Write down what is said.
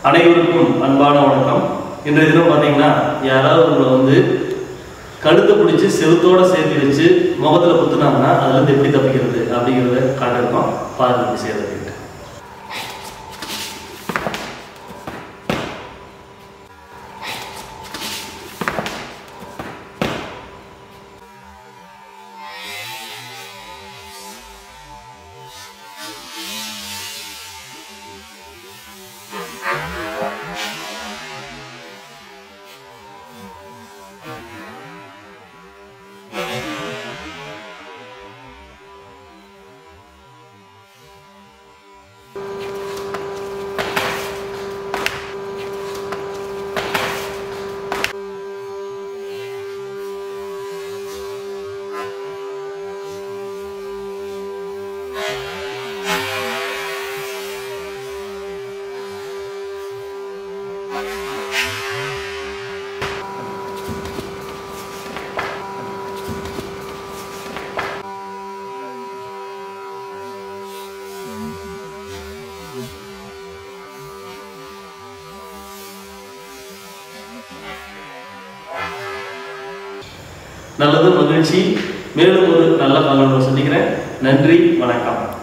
அனைவருக்கும் அன்பான வணக்கம் இன்றைய தினம் பார்த்தீங்கன்னா யாராவது உங்களை வந்து கழுத்தை பிடிச்சி செவுத்தோட சேர்த்து வச்சு முகத்தில் குத்துனாங்கன்னா அதுலேருந்து எப்படி தப்பிக்கிறது அப்படிங்கிறத காட்டிருக்கோம் பாருங்க எப்படி செய்யறது நல்லது மகிழ்ச்சி மேலும் ஒரு நல்ல காலம் சந்திக்கிறேன் நன்றி வணக்கம்